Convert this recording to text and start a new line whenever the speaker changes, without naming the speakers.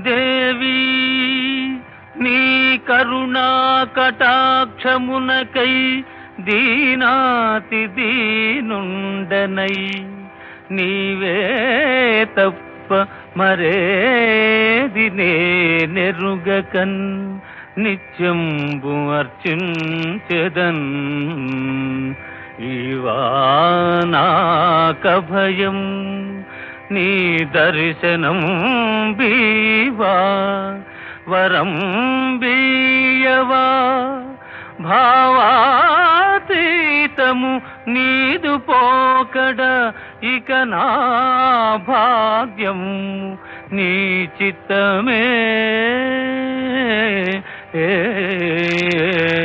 దేవి నీ కరుణా కటాక్షమునకై దీనాతి దీనుండనై నీవే తప్ప మరేది నెరుగకన్ నిత్యంబు అర్చించెదన్ ఈవానాక భయం నీ దర్శనం బీవా వరం బీయవా భావాతీతము నీదు పోకడ ఇక నా భాగ్యం నీ చిత్తమే ఏ